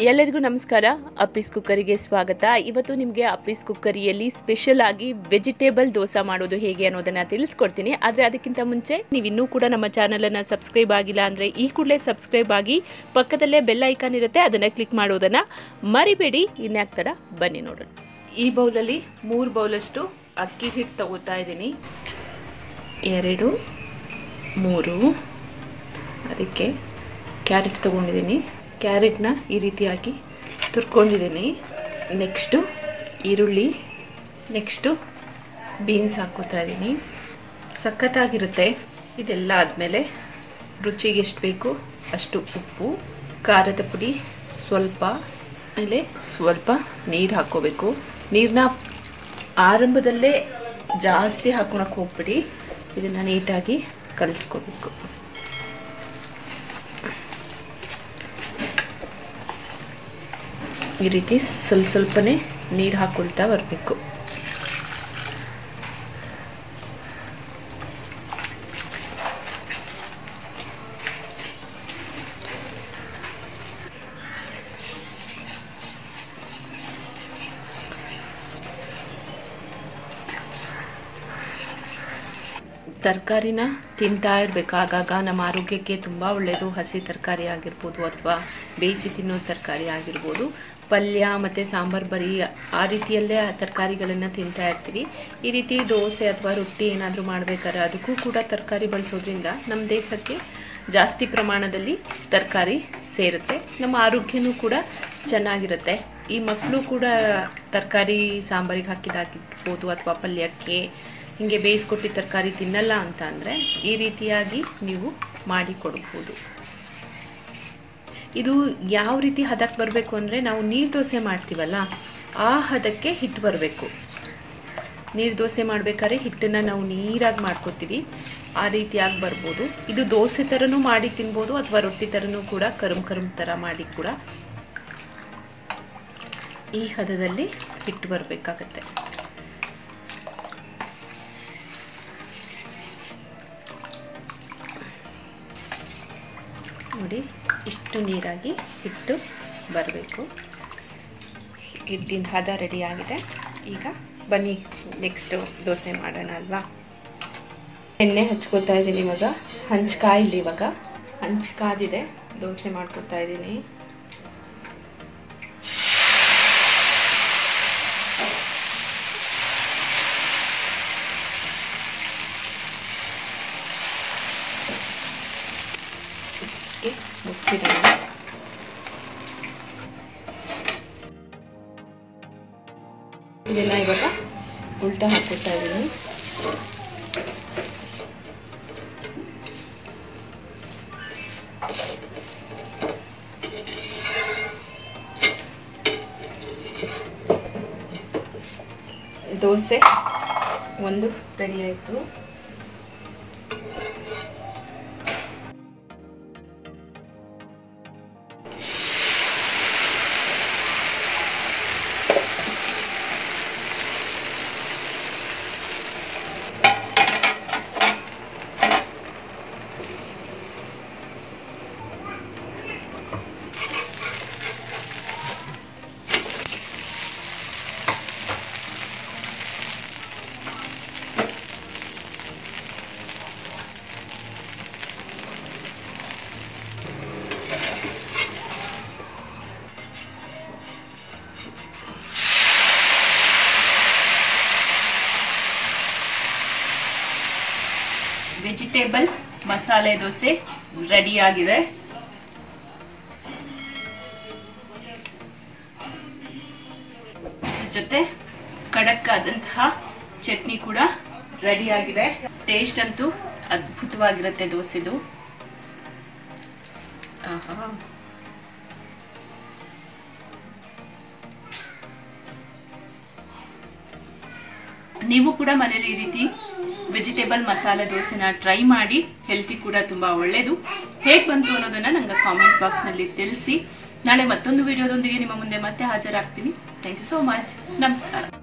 ಎಲ್ಲರಿಗೂ ನಮಸ್ಕಾರ ಅಪ್ಪೀಸ್ ಕುಕ್ಕರಿಗೆ ಸ್ವಾಗತ ಇವತ್ತು ನಿಮಗೆ ಅಪ್ಪೀಸ್ ಕುಕ್ಕರಿಯಲ್ಲಿ ಸ್ಪೆಷಲ್ ಆಗಿ ವೆಜಿಟೇಬಲ್ ದೋಸೆ ಮಾಡೋದು ಹೇಗೆ ಅನ್ನೋದನ್ನ ತಿಳಿಸ್ಕೊಡ್ತೀನಿ ಆದರೆ ಅದಕ್ಕಿಂತ ಮುಂಚೆ ನೀವು ಇನ್ನೂ ಕೂಡ ನಮ್ಮ ಚಾನಲನ್ನು ಸಬ್ಸ್ಕ್ರೈಬ್ ಆಗಿಲ್ಲ ಅಂದರೆ ಈ ಕೂಡಲೇ ಸಬ್ಸ್ಕ್ರೈಬ್ ಆಗಿ ಪಕ್ಕದಲ್ಲೇ ಬೆಲ್ ಐಕಾನ್ ಇರುತ್ತೆ ಅದನ್ನು ಕ್ಲಿಕ್ ಮಾಡೋದನ್ನು ಮರಿಬೇಡಿ ಇನ್ಯಾಕ್ ತಡ ಬನ್ನಿ ನೋಡೋಣ ಈ ಬೌಲಲ್ಲಿ ಮೂರು ಬೌಲಷ್ಟು ಅಕ್ಕಿ ಹಿಟ್ಟು ತಗೋತಾ ಇದ್ದೀನಿ ಎರಡು ಮೂರು ಅದಕ್ಕೆ ಕ್ಯಾರೆಟ್ ತೊಗೊಂಡಿದ್ದೀನಿ ಕ್ಯಾರೆಟ್ನ ಈ ರೀತಿಯಾಗಿ ತುರ್ಕೊಂಡಿದ್ದೀನಿ ನೆಕ್ಸ್ಟು ಈರುಳ್ಳಿ ನೆಕ್ಸ್ಟು ಬೀನ್ಸ್ ಹಾಕ್ಕೋತಾ ಇದ್ದೀನಿ ಸಖತ್ತಾಗಿರುತ್ತೆ ಇದೆಲ್ಲ ಆದಮೇಲೆ ರುಚಿಗೆ ಎಷ್ಟು ಬೇಕು ಅಷ್ಟು ಉಪ್ಪು ಖಾರದ ಪುಡಿ ಸ್ವಲ್ಪ ಆಮೇಲೆ ಸ್ವಲ್ಪ ನೀರು ಹಾಕ್ಕೋಬೇಕು ನೀರನ್ನ ಆರಂಭದಲ್ಲೇ ಜಾಸ್ತಿ ಹಾಕೊಳಕ್ಕೆ ಹೋಗ್ಬಿಡಿ ಇದನ್ನು ನೀಟಾಗಿ ಕಲಿಸ್ಕೋಬೇಕು ಈ ರೀತಿ ಸ್ವಲ್ಪ ಸ್ವಲ್ಪನೇ ನೀರು ಹಾಕ್ಕೊಳ್ತಾ ಬರಬೇಕು ತರಕಾರಿನ ತಿಂತಾ ಇರಬೇಕು ಆಗಾಗ ನಮ್ಮ ಆರೋಗ್ಯಕ್ಕೆ ತುಂಬ ಒಳ್ಳೆಯದು ಹಸಿ ತರಕಾರಿ ಆಗಿರ್ಬೋದು ಅಥವಾ ಬೇಯಿಸಿ ತಿನ್ನೋ ತರಕಾರಿ ಆಗಿರ್ಬೋದು ಪಲ್ಯ ಮತ್ತು ಸಾಂಬಾರು ಬರೀ ಆ ರೀತಿಯಲ್ಲೇ ಆ ತರಕಾರಿಗಳನ್ನು ತಿಂತಾ ಇರ್ತೀವಿ ಈ ರೀತಿ ದೋಸೆ ಅಥವಾ ರೊಟ್ಟಿ ಏನಾದರೂ ಮಾಡಬೇಕಾದ್ರೆ ಅದಕ್ಕೂ ಕೂಡ ತರಕಾರಿ ಬಳಸೋದ್ರಿಂದ ನಮ್ಮ ದೇಹಕ್ಕೆ ಜಾಸ್ತಿ ಪ್ರಮಾಣದಲ್ಲಿ ತರಕಾರಿ ಸೇರುತ್ತೆ ನಮ್ಮ ಆರೋಗ್ಯನೂ ಕೂಡ ಚೆನ್ನಾಗಿರುತ್ತೆ ಈ ಮಕ್ಕಳು ಕೂಡ ತರಕಾರಿ ಸಾಂಬಾರಿಗೆ ಹಾಕಿದಾಗಿರ್ಬೋದು ಅಥವಾ ಪಲ್ಯಕ್ಕೆ ಹೀಗೆ ಬೇಯಿಸ್ಕೊಟ್ಟಿದ್ದ ತರಕಾರಿ ತಿನ್ನಲ್ಲ ಅಂತ ಅಂದರೆ ಈ ರೀತಿಯಾಗಿ ನೀವು ಮಾಡಿ ಕೊಡ್ಬೋದು ಇದು ಯಾವ ರೀತಿ ಹದಕ್ಕೆ ಬರಬೇಕು ಅಂದರೆ ನಾವು ನೀರು ದೋಸೆ ಮಾಡ್ತೀವಲ್ಲ ಆ ಹದಕ್ಕೆ ಹಿಟ್ಟು ಬರಬೇಕು ನೀರು ದೋಸೆ ಮಾಡಬೇಕಾದ್ರೆ ಹಿಟ್ಟನ್ನು ನಾವು ನೀರಾಗಿ ಮಾಡ್ಕೋತೀವಿ ಆ ರೀತಿಯಾಗಿ ಬರ್ಬೋದು ಇದು ದೋಸೆ ಥರನೂ ಮಾಡಿ ತಿನ್ಬೋದು ಅಥವಾ ರೊಟ್ಟಿ ಥರನೂ ಕೂಡ ಕರುಮ್ ಕರುಮ್ ಥರ ಮಾಡಿ ಕೂಡ ಈ ಹದದಲ್ಲಿ ಹಿಟ್ಟು ಬರಬೇಕಾಗತ್ತೆ ನೋಡಿ ಇಷ್ಟು ನೀರಾಗಿ ಹಿಟ್ಟು ಬರಬೇಕು ಹಿಟ್ಟಿನ ಹದ ರೆಡಿ ಆಗಿದೆ ಈಗ ಬನ್ನಿ ನೆಕ್ಸ್ಟು ದೋಸೆ ಮಾಡೋಣ ಅಲ್ವಾ ಎಣ್ಣೆ ಹಚ್ಕೋತಾ ಇದ್ದೀನಿ ಇವಾಗ ಹಂಚ್ಕಾಯಿಲ್ಲ ಇವಾಗ ಹಂಚ್ ಕಾದಿದೆ ದೋಸೆ ಮಾಡ್ಕೊತಾ ಇದ್ದೀನಿ ಮುಚ್ಚಿಡೋಣ ಇದನ್ನ ಇವಾಗ ಉಲ್ಟಾ ಹಾಕ್ಕೊತಾ ಇದ್ದೀನಿ ದೋಸೆ ಒಂದು ರೆಡಿ ಆಯಿತು ವೆಜಿಟೇಬಲ್ ಮಸಾಲೆ ದೋಸೆ ರೆಡಿ ಆಗಿದೆ ಜೊತೆ ಖಡಕ್ ಆದಂತಹ ಚಟ್ನಿ ಕೂಡ ರೆಡಿ ಆಗಿದೆ ಟೇಸ್ಟ್ ಅಂತೂ ಅದ್ಭುತವಾಗಿರುತ್ತೆ ದೋಸೆದು ಆಹಾ ನೀವು ಕೂಡ ಮನೇಲಿ ಈ ರೀತಿ ವೆಜಿಟೇಬಲ್ ಮಸಾಲೆ ದೋಸೆನ ಟ್ರೈ ಮಾಡಿ ಹೆಲ್ತಿ ಕೂಡ ತುಂಬ ಒಳ್ಳೆಯದು ಹೇಗೆ ಬಂತು ಅನ್ನೋದನ್ನು ನಂಗೆ ಕಾಮೆಂಟ್ ಬಾಕ್ಸ್ನಲ್ಲಿ ತಿಳಿಸಿ ನಾಳೆ ಮತ್ತೊಂದು ವಿಡಿಯೋದೊಂದಿಗೆ ನಿಮ್ಮ ಮುಂದೆ ಮತ್ತೆ ಹಾಜರಾಗ್ತೀನಿ ಥ್ಯಾಂಕ್ ಯು ಸೋ ಮಚ್ ನಮಸ್ಕಾರ